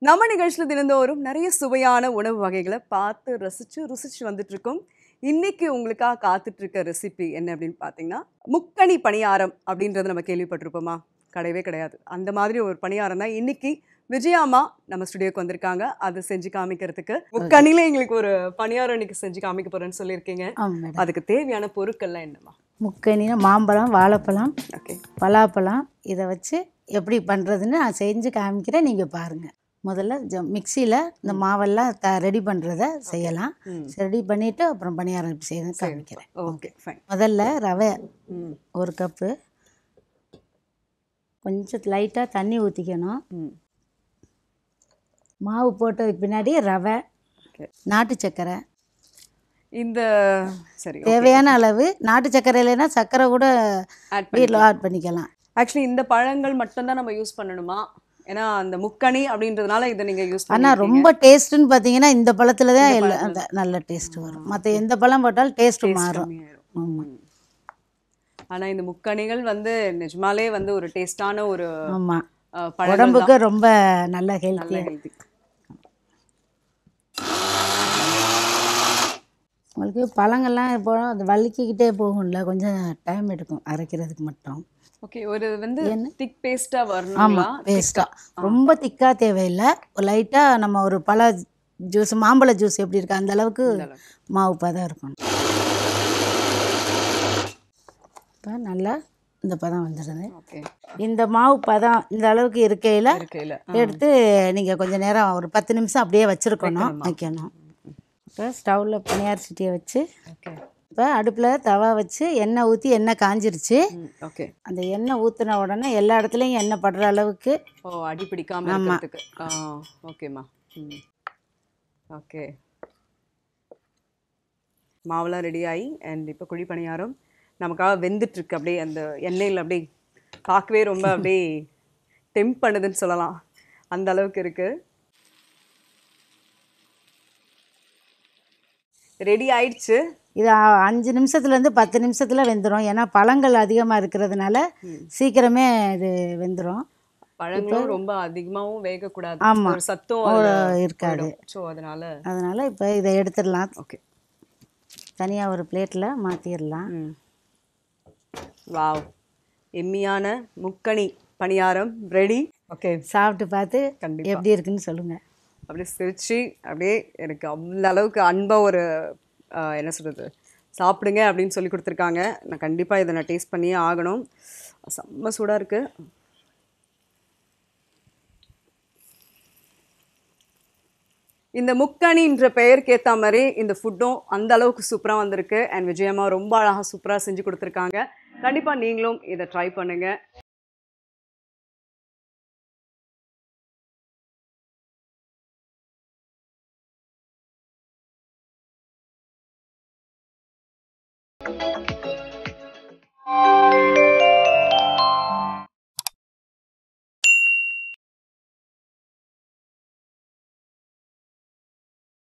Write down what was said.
நம்ம நிகழ்ச்சியில் தினந்தோறும் நிறைய சுவையான உணவு வகைகளை பார்த்து ரசிச்சு ருசிச்சு வந்துட்டு இருக்கோம் இன்னைக்கு உங்களுக்காக காத்துட்டு இருக்க ரெசிபி என்ன அப்படின்னு பார்த்தீங்கன்னா முக்கணி பணியாரம் அப்படின்றத நம்ம கேள்விப்பட்டிருப்போமா கிடையவே கிடையாது அந்த மாதிரி ஒரு பணியாரம் தான் இன்னைக்கு விஜயாமா நம்ம ஸ்டுடியோக்கு வந்திருக்காங்க அதை செஞ்சு காமிக்கிறதுக்கு முக்கணில எங்களுக்கு ஒரு பணியாரம் இன்னைக்கு செஞ்சு காமிக்க போறேன்னு சொல்லியிருக்கீங்க ஆமாம் மேடம் அதுக்கு தேவையான பொருட்கள்லாம் என்னம்மா முக்கனினா மாம்பழம் வாழைப்பழம் ஓகே பலாப்பழம் இதை வச்சு எப்படி பண்ணுறதுன்னு நான் செஞ்சு காமிக்கிறேன் நீங்கள் பாருங்கள் முதல்ல ஜ மிக்சியில் இந்த மாவெல்லாம் த ரெடி பண்ணுறத செய்யலாம் ம். ரெடி பண்ணிவிட்டு அப்புறம் பணியாரம் எப்படி செய்யணும்னு காமிக்கிறேன் ஓகே ஃபைன் முதல்ல ரவை ம் ஒரு கப்பு கொஞ்சம் லைட்டாக தண்ணி ஊற்றிக்கணும் ம் மாவு போட்டதுக்கு பின்னாடி ரவை ஓகே நாட்டு சர்க்கரை இந்த சரி தேவையான அளவு நாட்டு சர்க்கரை இல்லைன்னா சர்க்கரை கூட ஆட் வீட்டில் ஆட் பண்ணிக்கலாம் ஆக்சுவலி இந்த பழங்கள் மட்டும்தான் நம்ம யூஸ் பண்ணணுமா ஏன்னா அந்த முக்கணி அப்படின்றதுனால இதை நீங்க யூஸ் ஆனால் ரொம்ப டேஸ்ட்டுன்னு பார்த்தீங்கன்னா இந்த பழத்தில் தான் எல்லா- அந்த நல்ல டேஸ்ட் வரும் மற்ற எந்த பழம் போட்டாலும் டேஸ்ட்டு மாறும் ஆமாம் ஆனா இந்த முக்கணிகள் வந்து நிஜமாலே வந்து ஒரு டேஸ்டான ஒரு ஆமாம் அஹ், பழங்கள் உடம்புக்கு ரொம்ப நல்ல ஹெல்த்தி நல்ல ஹெல்தி உங்களுக்கு பழங்கள்லாம் இப்போ அது வலிக்கிக்கிட்டே போகும்ல கொஞ்சம் டைம் எடுக்கும் அரைக்கிறதுக்கு மட்டும் ஓகே ஒரு வந்து திக் பேஸ்டா வரணுங்களா ஆமாம் பேஸ்ட்டாக ரொம்ப திக்காக தேவையில்லை லைட்டாக நம்ம ஒரு பழ ஜூஸ் மாம்பழ ஜூஸ் எப்படி இருக்கு அந்த அளவுக்கு மாவு பதம் இருக்கணும் இப்போ நல்லா இந்த பதம் வந்துடுது ஓகே இந்த மாவு பதம் இந்த அளவுக்கு இருக்கையில் இருக்கையில எடுத்து நீங்கள் கொஞ்ச நேரம் ஒரு பத்து நிமிஷம் அப்படியே வச்சுருக்கணும் வைக்கணும் இப்போ ஸ்டவ்வில் பனியார் சட்டியை வச்சு ஓகே இப்போ அடுப்பில் தவா வச்சு எண்ணெய் ஊற்றி எண்ணெய் காஞ்சிருச்சு ஓகே அந்த எண்ணெய் ஊற்றின உடனே எல்லா இடத்துலையும் எண்ணெய் படுற அளவுக்கு ஓ அடி பிடிக்காம இருக்கிறதுக்கு ஆ ஓகேம்மா ம் ஓகே மாவுலாம் ரெடி ஆகி அண்ட் இப்போ குழி பணியாரம் நமக்காக வெந்துட்டு இருக்கு அப்படியே அந்த எண்ணெயில் அப்படியே பார்க்கவே ரொம்ப அப்படியே டெம்ப் பண்ணுதுன்னு சொல்லலாம் அந்த அளவுக்கு இருக்கு ரெடி ஆயிடுச்சு இது அ- அஞ்சு நிமிஷத்துலேருந்து பத்து நிமிஷத்தில் வெந்துடும் ஏன்னா பழங்கள் அதிகமாக இருக்கிறதுனால சீக்கிரமே இது வெந்துடும் பழங்களும் ரொம்ப அதிகமாகவும் வேகக்கூடாது ஆமா. ஒரு சத்தம் ஒரு அதுல இருக்காது. போயிடும். ஸோ அதனால அதனால் இப்போ இதை எடுத்துடலாம் ஓகே தனியாக ஒரு பிளேட்டில் மாற்றிடலாம் ம் வாவ் எம்மியான முக்கணி பணியாரம் ரெடி ஓகே சாப்பிட்டு பார்த்து கண்டிப்பா. எப்படி இருக்குன்னு சொல்லுங்கள் அப்படியே சிரிச்சு அப்படியே எனக்கு அந்த அளவுக்கு அன்பாக ஒரு ஆஹ், என்ன சொல்கிறது சாப்பிடுங்க அப்படின்னு சொல்லி கொடுத்துருக்காங்க நான் கண்டிப்பாக இதை நான் டேஸ்ட் பண்ணியே ஆகணும் செம்ம சூடாக இருக்குது இந்த முக்கணின்ற பெயருக்கு ஏற்ற மாதிரி இந்த ஃபுட்டும் அந்த அளவுக்கு சூப்பராக வந்திருக்கு அண்ட் விஜயம்மா ரொம்ப அழகாக சூப்பராக செஞ்சு கொடுத்துருக்காங்க கண்டிப்பாக நீங்களும் இதை ட்ரை பண்ணுங்கள்